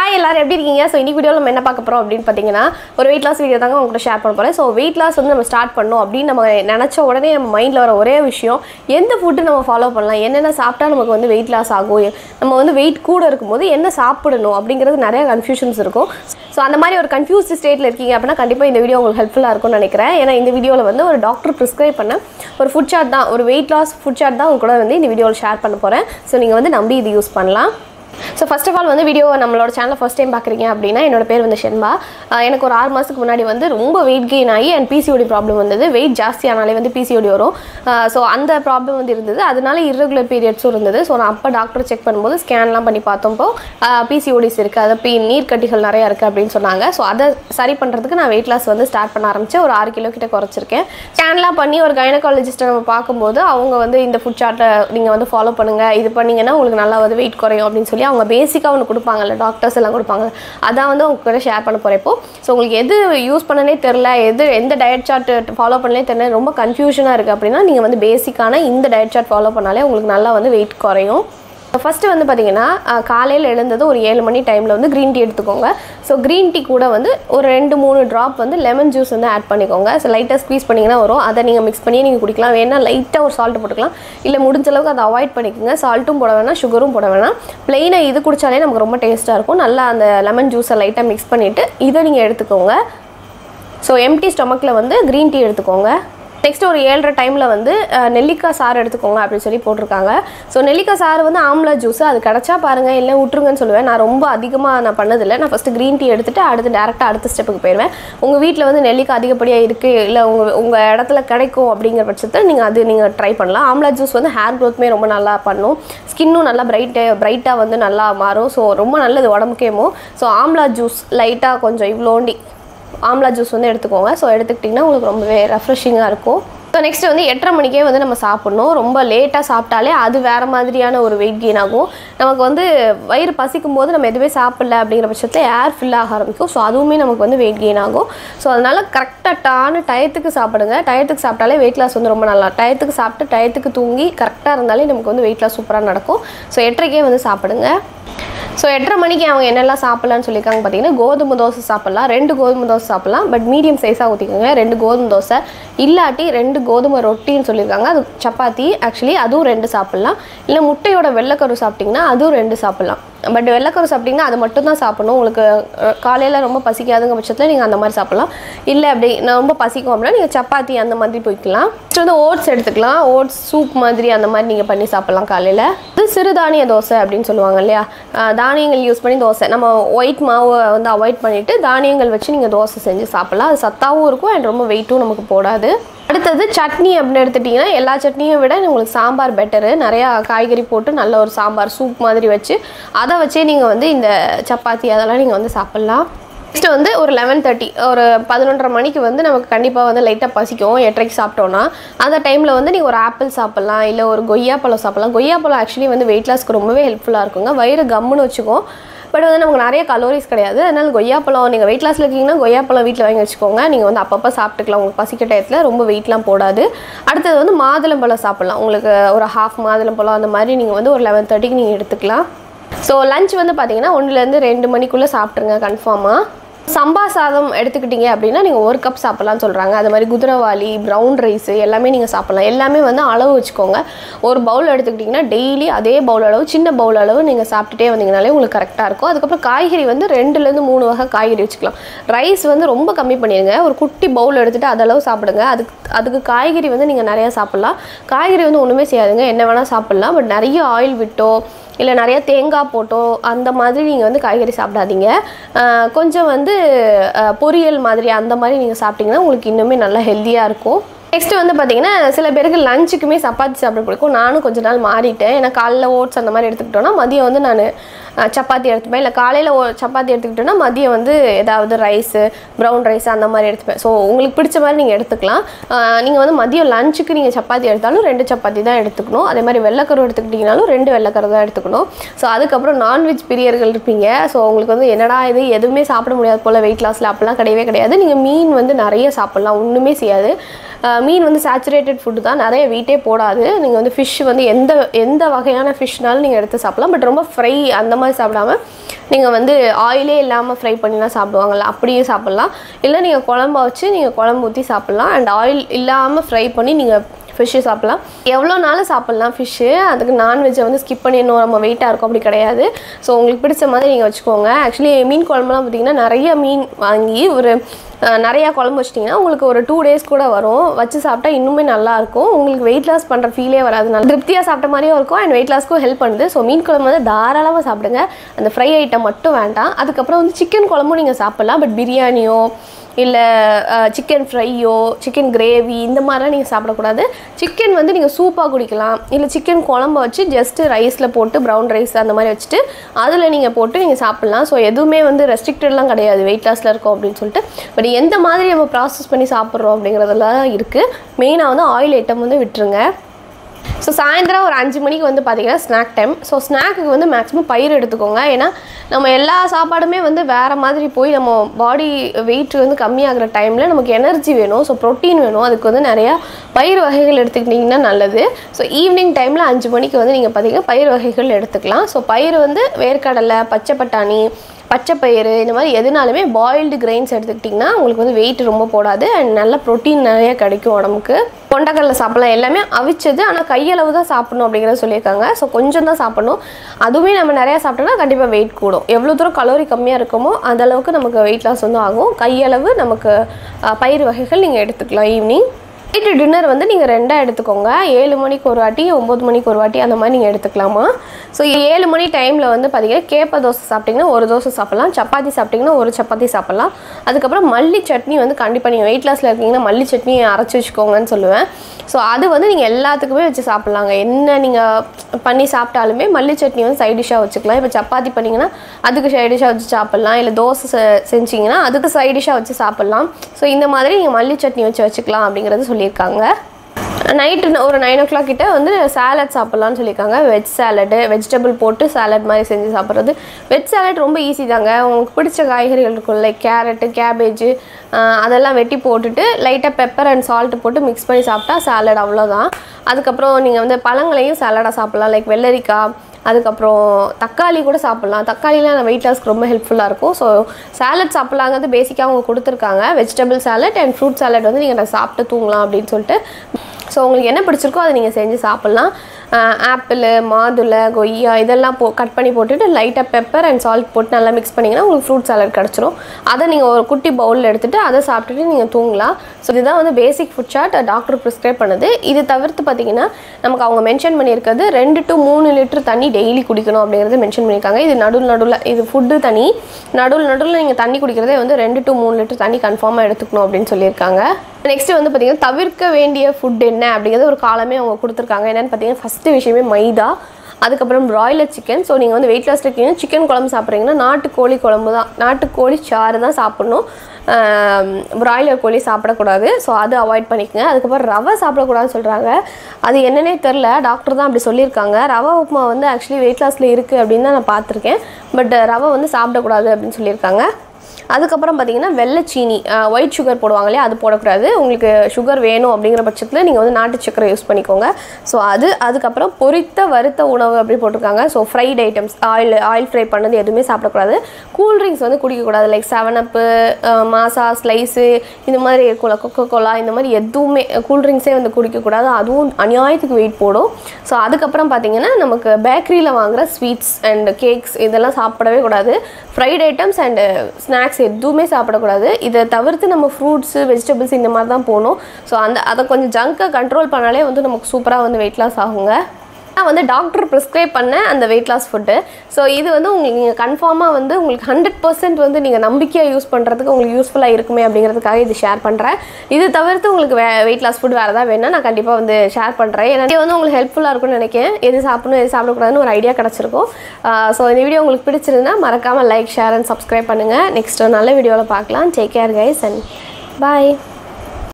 hi எல்லாரும் எப்படி இருக்கீங்க ஸோ இன்னைக்கு வீடியோவில் நம்ம என்ன பார்க்க போகிறோம் அப்படின்னு பார்த்தீங்கன்னா ஒரு வெயிட் லாஸ் வீடியோ தாங்க உங்கள்கிட்ட ஷேர் பண்ண போகிறேன் ஸோ வெயிட் லாஸ் வந்து நம்ம ஸ்டார்ட் பண்ணோம் அப்படின்னு நம்ம நினச்ச உடனே நம்ம மைண்டில் வர ஒரே விஷயம் எந்த ஃபுட்டு நம்ம ஃபாலோ பண்ணலாம் என்னென்ன சாப்பிட்டா நமக்கு வந்து வெயிட் லாஸ் ஆகும் நம்ம வந்து வெயிட் கூட இருக்கும்போது என்ன சாப்பிடணும் அப்படிங்கிறது நிறைய கன்ஃபியூஷன்ஸ் இருக்கும் ஸோ அந்த மாதிரி ஒரு கன்ஃபியூஸ்ட் ஸ்டேட்டில் இருக்கீங்க அப்படின்னா கண்டிப்பாக இந்த வீடியோ உங்களுக்கு ஹெல்ப்ஃபுல்லாக இருக்கும்னு நினைக்கிறேன் ஏன்னா இந்த வீடியோவில் வந்து ஒரு டாக்டர் ப்ரிஸ்கிரைப் பண்ண ஒரு ஃபுட் சார்ட் தான் ஒரு வெயிட் லாஸ் ஃபுட் சார்ட் தான் உங்க கூட வந்து இந்த வீடியோவில் ஷேர் பண்ண போகிறேன் ஸோ நீங்கள் வந்து நம்பி இது யூஸ் பண்ணலாம் ஸோ ஃபர்ஸ்ட் ஆஃப் ஆல் வந்து வீடியோ நம்மளோட சேனலை ஃபஸ்ட் டைம் பார்க்குறீங்க அப்படின்னா என்னோட பேர் வந்து ஷென்பா ஆஹ் எனக்கு ஒரு ஆறு மாதத்துக்கு முன்னாடி வந்து ரொம்ப வெயிட் கெயின் ஆகி அண்ட் பிசிஓடி ப்ராப்ளம் வந்தது வெயிட் ஜாஸ்தியானாலே வந்து பிசிஓடி வரும் ஸோ அந்த ப்ராப்ளம் வந்து இருந்தது அதனால irregular பீரியட்ஸும் இருந்தது ஸோ நான் அப்போ டாக்டர் செக் பண்ணும்போது ஸ்கேன்லாம் பண்ணி பார்த்தப்போ பிசிஓடிஸ் இருக்குது அது பி நீர்க்கட்டிகள் நிறையா இருக்குது அப்படின்னு சொன்னாங்க ஸோ அதை சரி பண்ணுறதுக்கு நான் வெயிட் லாஸ் வந்து ஸ்டார்ட் பண்ண ஆரம்பித்தேன் ஒரு ஆறு கிலோ கிட்ட குறைச்சிருக்கேன் ஸ்கேன்லாம் பண்ணி ஒரு கைனகாலஜிஸ்ட்டை நம்ம பார்க்கும்போது அவங்க வந்து இந்த ஃபுட் சார்ட்டை நீங்கள் வந்து ஃபாலோ பண்ணுங்கள் இது பண்ணீங்கன்னா உங்களுக்கு நல்லா வந்து வெயிட் குறையும் அப்படின்னு சொல்லி அவங்க பேசிக்காக ஒன்று கொடுப்பாங்கல்ல டாக்டர்ஸ் எல்லாம் கொடுப்பாங்க அதான் வந்து உங்க கூட ஷேர் பண்ண போகிறேன் இப்போ ஸோ உங்களுக்கு எது யூஸ் பண்ணனே தெரில எது எந்த டயட் சார்ட் ஃபாலோ பண்ணலே தெரியல ரொம்ப கன்ஃபியூஷனாக இருக்குது அப்படின்னா நீங்கள் வந்து பேசிக்கான இந்த டயட் சார்ட் ஃபாலோ பண்ணாலே உங்களுக்கு நல்லா வந்து வெயிட் குறையும் ஃபஸ்ட்டு வந்து பார்த்தீங்கன்னா காலையில் எழுந்தது ஒரு ஏழு மணி டைமில் வந்து க்ரீன் டீ எடுத்துக்கோங்க ஸோ க்ரீன் டீ கூட வந்து ஒரு ரெண்டு மூணு ட்ராப் வந்து லெமன் ஜூஸ் வந்து ஆட் பண்ணிக்கோங்க ஸோ லைட்டாக ஸ்க்வீஸ் பண்ணிங்கன்னா வரும் அதை நீங்கள் மிக்ஸ் பண்ணி நீங்கள் குடிக்கலாம் வேணா லைட்டாக ஒரு சால்ட் போட்டுக்கலாம் இல்லை முடிஞ்ச அளவுக்கு அதை அவாய்ட் பண்ணிக்கோங்க சால்ட்டும் போட வேணாம் சுகரும் போட வேணாம் ப்ளெயினாக இது குடித்தாலே நமக்கு ரொம்ப டேஸ்ட்டாக இருக்கும் நல்லா அந்த லெமன் ஜூஸை லைட்டாக மிக்ஸ் பண்ணிவிட்டு இதை நீங்கள் எடுத்துக்கோங்க ஸோ எம்டி ஸ்டொமக்கில் வந்து க்ரீன் டீ எடுத்துக்கோங்க நெக்ஸ்ட் ஒரு ஏழரை டைமில் வந்து அஹ், நெல்லிக்காய் சாறு எடுத்துக்கோங்க அப்படின்னு சொல்லி போட்டிருக்காங்க ஸோ நெல்லிக்காய் சாறு வந்து ஆம்லா ஜூஸ் அது கிடச்சா பாருங்கள் இல்லை விட்ருங்கன்னு சொல்லுவேன் நான் ரொம்ப அதிகமாக நான் பண்ணதில்லை நான் ஃபஸ்ட்டு க்ரீன் டீ எடுத்துட்டு அடுத்து டேரெக்டாக அடுத்த ஸ்டெப்புக்கு போயிடுவேன் உங்கள் வீட்டில் வந்து நெல்லிக்காய் அதிகப்படியாக இருக்குது இல்லை உங்கள் உங்கள் இடத்துல கிடைக்கும் அப்படிங்கிற பட்சத்தில் நீங்கள் அது நீங்கள் ட்ரை பண்ணலாம் ஆம்லா ஜூஸ் வந்து ஹேர் க்ரோத்துமே ரொம்ப நல்லா பண்ணும் ஸ்கின்னும் நல்லா பிரைட்டு பிரைட்டாக வந்து நல்லா மாறும் ஸோ ரொம்ப நல்லது உடம்புக்கேமோ ஸோ ஆம்லா ஜூஸ் லைட்டாக கொஞ்சம் இவ்வளோண்டி ஆம்லா ஜூஸ் வந்து எடுத்துக்கோங்க ஸோ எடுத்துக்கிட்டிங்கன்னா உங்களுக்கு ரொம்பவே ரெஃப்ரெஷிங்காக இருக்கும் ஸோ நெக்ஸ்ட் வந்து எட்டரை மணிக்கே வந்து நம்ம சாப்பிட்ணும் ரொம்ப லேட்டாக சாப்பிட்டாலே அது வேறு மாதிரியான ஒரு வெயிட் கெயின் ஆகும் நமக்கு வந்து வயிறு பசிக்கும் போது நம்ம எதுவுமே சாப்பிடல அப்படிங்கிற பட்சத்தில் ஏர் ஃபில் ஆக ஆரம்பிக்கும் ஸோ அதுவுமே நமக்கு வந்து வெயிட் கெயின் ஆகும் ஸோ அதனால் கரெக்டான டயத்துக்கு சாப்பிடுங்க டயத்துக்கு சாப்பிட்டாலே வெயிட் லாஸ் வந்து ரொம்ப நல்லா டயத்துக்கு சாப்பிட்டு டயத்துக்கு தூங்கி கரெக்டாக இருந்தாலே நமக்கு வந்து வெயிட் லாஸ் சூப்பராக நடக்கும் ஸோ எட்டரைக்கே வந்து சாப்பிடுங்க ஸோ எட்டரை மணிக்கு அவங்க என்னெல்லாம் சாப்பிட்லான்னு சொல்லியிருக்காங்க பார்த்தீங்கன்னா கோதுமை தோசை சாப்பிட்லாம் ரெண்டு கோதுமை தோசை சாப்பிட்லாம் பட் மீடியம் சைஸாக ஊற்றிக்கோங்க ரெண்டு கோதுமை தோசை இல்லாட்டி ரெண்டு கோதுமை ரொட்டின்னு சொல்லியிருக்காங்க அது சப்பாத்தி ஆக்சுவலி அதுவும் ரெண்டு சாப்பிட்லாம் இல்லை முட்டையோட வெள்ளைக்கரு சாப்பிட்டிங்கன்னா அதுவும் ரெண்டு சாப்பிட்லாம் பட் வெள்ளைக்கரு சாப்பிட்டிங்கன்னா அது மட்டும் தான் சாப்பிடணும் உங்களுக்கு காலையில் ரொம்ப பசிக்காதுங்க பட்சத்தில் நீங்கள் அந்த மாதிரி சாப்பிட்லாம் இல்லை அப்படி நான் ரொம்ப பசிக்கும் அப்படின்னா நீங்கள் சப்பாத்தி அந்த மாதிரி போய்க்கலாம் நெக்ஸ்ட் வந்து ஓட்ஸ் எடுத்துக்கலாம் ஓட்ஸ் சூப் மாதிரி அந்த மாதிரி நீங்கள் பண்ணி சாப்பிட்லாம் காலையில் இது சிறுதானிய தோசை அப்படின்னு சொல்லுவாங்க இல்லையா ஆஹ் தானியங்கள் யூஸ் பண்ணி தோசை நம்ம ஒயிட் மாவை வந்து அவாய்ட் பண்ணிவிட்டு தானியங்கள் வச்சு நீங்கள் தோசை செஞ்சு சாப்பிட்லாம் அது சத்தாவும் இருக்கும் அண்ட் ரொம்ப வெயிட்டும் நமக்கு போடாது அடுத்தது சட்னி அப்படின்னு எடுத்துட்டிங்கன்னா எல்லா சட்னியும் விட உங்களுக்கு சாம்பார் பெட்டரு நிறையா காய்கறி போட்டு நல்ல ஒரு சாம்பார் சூப் மாதிரி வச்சு அதை வச்சே நீங்கள் வந்து இந்த சப்பாத்தி அதெல்லாம் நீங்கள் வந்து சாப்பிட்லாம் நெக்ஸ்ட் வந்து ஒரு லெவன் தேர்ட்டி ஒரு பதினொன்றரை மணிக்கு வந்து நமக்கு கண்டிப்பாக வந்து லைட்டாக பசிக்கும் எட்டரைக்கு சாப்பிட்டோன்னா அந்த டைமில் வந்து நீங்கள் ஒரு ஆப்பிள் சாப்பிட்லாம் இல்லை ஒரு கொய்யாப்பழம் சாப்பிட்லாம் கொய்யாப்பழம் ஆக்சுவலி வந்து வெயிட் லாஸ்க்கு ரொம்பவே ஹெல்ப்ஃபுல்லாக இருக்குங்க வயிறு கம்முன்னு வச்சுக்கும் பட் வந்து நமக்கு நிறைய கலோரிஸ் கிடையாது அதனால கொய்யாப்பழம் நீங்கள் வெயிட் லாஸில் இருக்கீங்கன்னா கொய்யாப்பழம் வீட்டில் வாங்கி வச்சுக்கோங்க நீங்கள் வந்து அப்பப்போ சாப்பிட்டுக்கலாம் உங்களுக்கு பசிக்க டயத்தில் ரொம்ப வெயிட்லாம் போடாது அடுத்தது வந்து மாதுளம்பழம் சாப்பிட்லாம் உங்களுக்கு ஒரு ஹாஃப் மாதுளம்பழம் அந்த மாதிரி நீங்கள் வந்து ஒரு லெவன் தேர்ட்டிக்கு நீங்கள் எடுத்துக்கலாம் ஸோ லஞ்ச் வந்து பார்த்தீங்கன்னா ஒன்றுலேருந்து ரெண்டு மணிக்குள்ளே சாப்பிட்ருங்க கன்ஃபார்மாக சம்பா சாதம் எடுத்துக்கிட்டீங்க அப்படின்னா நீங்கள் ஒரு கப் சாப்பிட்லாம்னு சொல்கிறாங்க அது மாதிரி குதிரவாளி ப்ரௌன் ரைஸ் எல்லாமே நீங்கள் சாப்பிட்லாம் எல்லாமே வந்து அளவு வச்சுக்கோங்க ஒரு பவுல் எடுத்துக்கிட்டிங்கன்னா டெய்லி அதே பவுல் அளவு சின்ன பவுல் அளவு நீங்கள் சாப்பிட்டுட்டே வந்தீங்கனாலே உங்களுக்கு கரெக்டாக இருக்கும் அதுக்கப்புறம் காய்கறி வந்து ரெண்டுலேருந்து மூணு வகை காய்கறி வச்சுக்கலாம் ரைஸ் வந்து ரொம்ப கம்மி பண்ணிடுங்க ஒரு குட்டி பவுல் எடுத்துகிட்டு அதளவு சாப்பிடுங்க அதுக்கு அதுக்கு காய்கறி வந்து நீங்கள் நிறையா சாப்பிட்லாம் காய்கறி வந்து ஒன்றுமே செய்யாதுங்க என்ன வேணால் சாப்பிட்லாம் பட் நிறைய ஆயில் விட்டோ இல்லை நிறைய தேங்காய் போட்டோ அந்த மாதிரி நீங்கள் வந்து காய்கறி சாப்பிடாதீங்க ஆஹ் கொஞ்சம் வந்து ஆஹ் பொரியல் மாதிரி அந்த மாதிரி நீங்கள் சாப்பிட்டீங்கன்னா உங்களுக்கு இன்னுமே நல்லா ஹெல்த்தியாக இருக்கும் நெக்ஸ்ட் வந்து பார்த்தீங்கன்னா சில பேருக்கு லஞ்சுக்குமே சப்பாத்தி சாப்பிட பிடிக்கும் நானும் கொஞ்ச நாள் மாறிட்டேன் ஏன்னா காலைல ஓட்ஸ் அந்த மாதிரி எடுத்துக்கிட்டோன்னா மதியம் வந்து நான் சப்பாத்தி எடுத்துப்பேன் இல்லை காலையில் சப்பாத்தி எடுத்துக்கிட்டோன்னா மதியம் வந்து ஏதாவது ரைஸு ப்ரௌன் ரைஸ் அந்த மாதிரி எடுத்துப்பேன் ஸோ உங்களுக்கு பிடிச்ச மாதிரி நீங்கள் எடுத்துக்கலாம் நீங்கள் வந்து மதியம் லஞ்சுக்கு நீங்கள் சப்பாத்தி எடுத்தாலும் ரெண்டு சப்பாத்தி தான் எடுத்துக்கணும் அதே மாதிரி வெள்ளைக்கரு எடுத்துக்கிட்டிங்கனாலும் ரெண்டு வெள்ளைக்கரு தான் எடுத்துக்கணும் ஸோ அதுக்கப்புறம் நான்வெஜ் பிரியர்கள் இருப்பீங்க ஸோ உங்களுக்கு வந்து என்னடா இது எதுவுமே சாப்பிட முடியாது போல் வெயிட் லாஸில் அப்படிலாம் கிடையவே கிடையாது நீங்கள் மீன் வந்து நிறைய சாப்பிட்லாம் ஒன்றுமே செய்யாது அஹ், மீன் வந்து சேச்சுரேட்டட் ஃபுட்டு தான் நிறைய வெயிட்டே போடாது நீங்கள் வந்து ஃபிஷ் வந்து எந்த எந்த வகையான ஃபிஷ்னாலும் நீங்கள் எடுத்து சாப்பிடலாம் பட் ரொம்ப ஃப்ரை அந்த மாதிரி சாப்பிடாம நீங்கள் வந்து ஆயிலே இல்லாமல் ஃப்ரை பண்ணிலாம் சாப்பிடுவாங்கல்ல அப்படியே சாப்பிட்லாம் இல்லை நீங்கள் குழம்ப வச்சு நீங்கள் குழம்பு ஊற்றி சாப்பிட்லாம் அண்ட் ஆயில் இல்லாமல் ஃப்ரை பண்ணி நீங்கள் ஃபிஷ்ஷு சாப்பிட்லாம் எவ்வளோ நாளும் சாப்பிட்லாம் ஃபிஷ்ஷு அதுக்கு நான்வெஜ்ஜை வந்து ஸ்கிப் பண்ணிடணும் நம்ம வெயிட்டாக இருக்கும் அப்படி கிடையாது ஸோ உங்களுக்கு பிடிச்ச மாதிரி நீங்கள் வச்சுக்கோங்க ஆக்சுவலி மீன் குழம்புலாம் பார்த்தீங்கன்னா நிறைய மீன் வாங்கி ஒரு அஹ், நிறையா குழம்பு வச்சிட்டிங்கன்னா உங்களுக்கு ஒரு டூ டேஸ் கூட வரும் வச்சு சாப்பிட்டா இன்னுமே நல்லா இருக்கும் உங்களுக்கு வெயிட் லாஸ் பண்ணுற ஃபீலே வராது நல்லா திருப்தியாக சாப்பிட்ட மாதிரியும் இருக்கும் அண்ட் வெயிட் லாஸ்க்கும் ஹெல்ப் பண்ணுது ஸோ மீன் குழம்பு வந்து தாராளமாக சாப்பிடுங்க அந்த ஃப்ரை ஐட்டம் மட்டும் வேண்டாம் அதுக்கப்புறம் வந்து சிக்கன் குழம்பும் நீங்கள் சாப்பிட்லாம் பட் பிரியாணியோ இல்லை சிக்கன் ஃப்ரையோ சிக்கன் கிரேவி இந்த மாதிரிலாம் நீங்கள் சாப்பிடக்கூடாது சிக்கன் வந்து நீங்கள் சூப்பாக குடிக்கலாம் இல்லை சிக்கன் குழம்ப வச்சு ஜஸ்ட்டு ரைஸில் போட்டு ப்ரௌன் ரைஸ் அந்த மாதிரி வச்சுட்டு அதில் நீங்கள் போட்டு நீங்கள் சாப்பிட்லாம் ஸோ எதுவுமே வந்து ரெஸ்ட்ரிக்டட்லாம் கிடையாது வெயிட் லாஸில் இருக்கும் அப்படின்னு சொல்லிட்டு பட் எந்த மாதிரி நம்ம ப்ராசஸ் பண்ணி சாப்பிட்றோம் அப்படிங்கிறதுல தான் இருக்குது மெயினாக வந்து ஆயில் ஐட்டம் வந்து விட்டுருங்க ஸோ சாயந்தரம் ஒரு அஞ்சு மணிக்கு வந்து பார்த்தீங்கன்னா ஸ்நாக் டைம் ஸோ ஸ்நாக்குக்கு வந்து மேக்ஸிமம் பயிர் எடுத்துக்கோங்க ஏன்னா நம்ம எல்லா சாப்பாடுமே வந்து வேறு மாதிரி போய் நம்ம பாடி வெயிட் வந்து கம்மியாகிற டைமில் நமக்கு எனர்ஜி வேணும் ஸோ ப்ரோட்டீன் வேணும் அதுக்கு வந்து நிறையா பயிர் வகைகள் எடுத்துக்கிட்டிங்கன்னா நல்லது ஸோ ஈவினிங் டைமில் அஞ்சு மணிக்கு வந்து நீங்கள் பார்த்தீங்கன்னா பயிர் வகைகள் எடுத்துக்கலாம் ஸோ பயிர் வந்து வேர்க்கடலை பச்சை பட்டாணி பச்சை பயிறு இந்த மாதிரி எதுனாலுமே பாயில்டு கிரெயின்ஸ் எடுத்துக்கிட்டிங்கன்னா உங்களுக்கு வந்து வெயிட் ரொம்ப போடாது அண்ட் நல்ல ப்ரோட்டீன் நிறைய கிடைக்கும் உடம்புக்கு கொண்டக்கடலை சாப்பிடலாம் எல்லாமே அவிச்சது ஆனால் கையளவு தான் சாப்பிடணும் அப்படிங்கிறத சொல்லியிருக்காங்க ஸோ கொஞ்சம் தான் சாப்பிடணும் அதுவுமே நம்ம நிறையா சாப்பிட்டோம்னா கண்டிப்பாக வெயிட் கூடும் எவ்வளோ தூரம் கலோரி கம்மியாக இருக்குமோ அந்த அளவுக்கு நமக்கு வெயிட் லாஸ் வந்து ஆகும் கையளவு நமக்கு அஹ், பயிர் வகைகள் நீங்கள் எடுத்துக்கலாம் ஈவினிங் நைட்டு டின்னர் வந்து நீங்கள் ரெண்டாக எடுத்துக்கோங்க ஏழு மணிக்கு ஒரு வாட்டி ஒம்பது மணிக்கு ஒரு வாட்டி அந்த மாதிரி நீங்கள் எடுத்துக்கலாமா ஸோ ஏழு மணி டைமில் வந்து பார்த்தீங்கன்னா கேப்ப தோசை சாப்பிட்டிங்கன்னா ஒரு தோசை சாப்பிட்லாம் சப்பாத்தி சாப்பிட்டிங்கன்னா ஒரு சப்பாத்தி சாப்பிட்லாம் அதுக்கப்புறம் மல்லி சட்னி வந்து கண்டிப்பாக நீங்கள் வெயிட் லாஸில் இருக்கீங்கன்னா மல்லி சட்னி அரைச்சி வச்சுக்கோங்கன்னு சொல்லுவேன் ஸோ அது வந்து நீங்கள் எல்லாத்துக்குமே வச்சு சாப்பிட்லாங்க என்ன நீங்கள் பண்ணி சாப்பிட்டாலுமே மல்லி சட்னி வந்து சைட் டிஷ்ஷாக வச்சுக்கலாம் இப்போ சப்பாத்தி பண்ணிங்கன்னா அதுக்கு சைட் டிஷ்ஷாக வச்சு சாப்பிட்லாம் இல்லை தோசை செ- செஞ்சீங்கன்னா அதுக்கு சைட் டிஷ்ஷாக வச்சு சாப்பிட்லாம் ஸோ இந்த மாதிரி நீங்கள் மல்லி சட்னி வச்சு வச்சுக்கலாம் அப்படிங்கிறது சொல்லியிருக்காங்க நைட்டு ஒரு நைன் ஓ கிளாக் கிட்ட வந்து சாலட் சாப்பிட்லான்னு சொல்லியிருக்காங்க வெஜ் சாலடு வெஜிடபிள் போட்டு சாலட் மாதிரி செஞ்சு சாப்பிட்றது வெஜ் சாலட் ரொம்ப ஈஸி தாங்க உங்களுக்கு பிடிச்ச காய்கறிகள் இருக்கும் லைக் கேரட்டு கேபேஜு அதெல்லாம் வெட்டி போட்டுட்டு லைட்டாக பெப்பர் அண்ட் சால்ட் போட்டு மிக்ஸ் பண்ணி சாப்பிட்டா சாலட் அவ்வளோதான் அதுக்கப்புறம் நீங்கள் வந்து பழங்களையும் சாலடாக சாப்பிட்லாம் லைக் வெள்ளரிக்காய் அதுக்கப்புறம் தக்காளி கூட சாப்பிட்லாம் தக்காளிலாம் நான் வெயிட் லாஸ்க்கு ரொம்ப ஹெல்ப்ஃபுல்லாக இருக்கும் ஸோ சாலட் சாப்பிட்லாங்கிறது பேசிக்காக அவங்க கொடுத்துருக்காங்க vegetable salad and fruit salad வந்து நீங்கள் சாப்பிட்டு தூங்கலாம் அப்படின்னு சொல்லிட்டு ஸோ உங்களுக்கு என்ன பிடிச்சிருக்கோ அதை நீங்கள் செஞ்சு சாப்பிட்லாம் ஆப்பிள் மாதுளை கொய்யா இதெல்லாம் போ கட் பண்ணி போட்டுட்டு லைட்டாக பெப்பர் அண்ட் சால்ட் போட்டு நல்லா மிக்ஸ் பண்ணிங்கன்னா உங்களுக்கு ஃப்ரூட் சாலட் கிடச்சிரும் அதை நீங்கள் ஒரு குட்டி பவுலில் எடுத்துகிட்டு அதை சாப்பிட்டுட்டு நீங்கள் தூங்கலாம் ஸோ இதுதான் வந்து basic food chart doctor prescribe பண்ணுது இது தவிர்த்து பார்த்தீங்கன்னா நமக்கு அவங்க மென்ஷன் பண்ணியிருக்கிறது ரெண்டு டு மூணு லிட்டர் தண்ணி டெய்லி குடிக்கணும் அப்படிங்கிறத மென்ஷன் பண்ணியிருக்காங்க இது நடுவில் நடுவில் இது ஃபுட்டு தண்ணி நடுவில் நடுவில் நீங்கள் தண்ணி குடிக்கிறதே வந்து ரெண்டு டு மூணு லிட்டர் தண்ணி கன்ஃபார்மாக எடுத்துக்கணும் அப்படின்னு சொல்லியிருக்காங்க நெக்ஸ்ட் வந்து பார்த்தீங்கன்னா தவிர்க்க வேண்டிய ஃபுட் என்ன அப்படிங்கிறது ஒரு காலமே அவங்க கொடுத்துருக்காங்க என்னன்னு பார்த்தீங்கன்னா ஃபஸ்ட்டு விஷயமே மைதா அதுக்கப்புறம் பிராய்லர் சிக்கன் ஸோ நீங்கள் வந்து வெயிட் லாஸ் இருக்கீங்கன்னா சிக்கன் குழம்பு சாப்பிட்றீங்கன்னா நாட்டுக்கோழி குழம்பு தான் நாட்டுக்கோழி சாறு தான் சாப்பிட்ணும் பிராய்லர் கோழி சாப்பிடக்கூடாது ஸோ அது அவாய்ட் பண்ணிக்கங்க அதுக்கப்புறம் ரவை சாப்பிடக்கூடாதுன்னு சொல்கிறாங்க அது என்னன்னே தெரில டாக்டர் தான் அப்படி சொல்லியிருக்காங்க ரவை உப்புமா வந்து ஆக்சுவலி வெயிட் லாஸில் இருக்குது அப்படின்னு தான் நான் பார்த்துருக்கேன் பட் ரவை வந்து சாப்பிடக்கூடாது அப்படின்னு சொல்லியிருக்காங்க அதுக்கப்புறம் பார்த்தீங்கன்னா வெள்ளை சீனி ஒயிட் சுகர் போடுவாங்க இல்லையா அது போடக்கூடாது உங்களுக்கு சுகர் வேணும் அப்படிங்கிற பட்சத்தில் நீங்கள் வந்து நாட்டு சக்கரை யூஸ் பண்ணிக்கோங்க ஸோ அது அதுக்கப்புறம் பொரித்த வறுத்த உணவு அப்படி போட்டிருக்காங்க so fried items oil oil fry பண்ணது எதுவுமே சாப்பிடக்கூடாது கூல் ட்ரிங்க்ஸ் வந்து குடிக்கக்கூடாது லைக் செவன் அப்பு மாசா ஸ்லைஸு இந்த மாதிரி இருக்கும்ல கொக்கோ கோலா இந்த மாதிரி எதுவுமே கூல் ட்ரிங்க்ஸே வந்து குடிக்கக்கூடாது அதுவும் அநியாயத்துக்கு வெயிட் போடும் ஸோ அதுக்கப்புறம் பார்த்தீங்கன்னா நமக்கு பேக்கரியில் வாங்குற ஸ்வீட்ஸ் அண்ட் கேக்ஸ் இதெல்லாம் சாப்பிடவே கூடாது ஃப்ரைட் ஐட்டம்ஸ் அண்ட் ஸ்நாக்ஸ் எதுவுமே சாப்பிடக்கூடாது இதை தவிர்த்து நம்ம ஃப்ரூட்ஸு வெஜிடபிள்ஸ் இந்த மாதிரி தான் போகணும் ஸோ அந்த அதை கொஞ்சம் ஜங்கை கண்ட்ரோல் பண்ணாலே வந்து நமக்கு சூப்பராக வந்து வெயிட் லாஸ் ஆகுங்க நான் வந்து டாக்டர் ப்ரிஸ்கிரைப் பண்ண அந்த வெயிட் லாஸ் ஃபுட்டு ஸோ இது வந்து உங்களுக்கு நீங்கள் கன்ஃபார்மாக வந்து உங்களுக்கு ஹண்ட்ரட் பர்சன்ட் வந்து நீங்கள் நம்பிக்கையாக யூஸ் பண்ணுறதுக்கு உங்களுக்கு யூஸ்ஃபுல்லாக இருக்குமே அப்படிங்கிறதுக்காக இது ஷேர் பண்ணுறேன் இது தவிர்த்து உங்களுக்கு வே வெயிட் லாஸ் ஃபுட் வேறு ஏதாவது வேணால் நான் கண்டிப்பாக வந்து ஷேர் பண்ணுறேன் ஏன்னா இது வந்து உங்களுக்கு ஹெல்ப்ஃபுல்லாக இருக்கும்னு நினைக்கிறேன் எது சாப்பிடணும் எது சாப்பிடக்கூடாதுன்னு ஒரு ஐடியா கிடச்சிருக்கும் ஸோ இந்த வீடியோ உங்களுக்கு பிடிச்சிருந்தா மறக்காமல் லைக் ஷேர் அண்ட் சப்ஸ்கிரைப் பண்ணுங்கள் நெக்ஸ்ட் நல்ல வீடியோவில் பார்க்கலாம் take care guys and bye